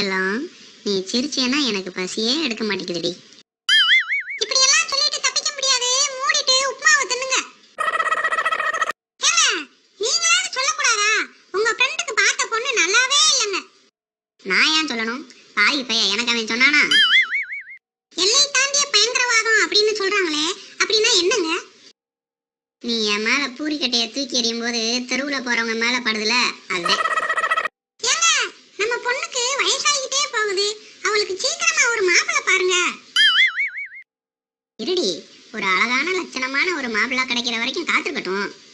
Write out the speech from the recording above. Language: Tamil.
செல்லம் நீ சிரிச்சேன்னா எனக்கு பசியே எடுக்க மாட்டேங்குதுடி இப்படி எல்லாம் சொல்லிட்டு தப்பிக்க முடியாது மூடிட்டு உப்புமாவை தின்னுங்க ஏங்க, நீங்களாவது சொல்லக்கூடாதா உங்க ஃப்ரெண்டுக்கு பார்த்த பொண்ணு நல்லாவே இல்லைங்க நான் ஏன் சொல்லணும் பாய் பைய எனக்கு அவன் சொன்னானா எல்லை தாண்டிய பயங்கரவாதம் அப்படின்னு சொல்றாங்களே அப்படின்னா என்னங்க நீ என் மேல பூரிக்கட்டைய தூக்கி எறியும் போது தெருவுல போறவங்க மேல படுதுல அதே ஏங்க நம்ம பொண்ணுக்கு வயசாகிட்டே போகுது அவளுக்கு சீக்கிரமா ஒரு மாப்பிள்ளை பாருங்க இருடி ஒரு அழகான லட்சணமான ஒரு மாப்பிள்ளை கிடைக்கிற வரைக்கும் காத்திருக்கட்டும்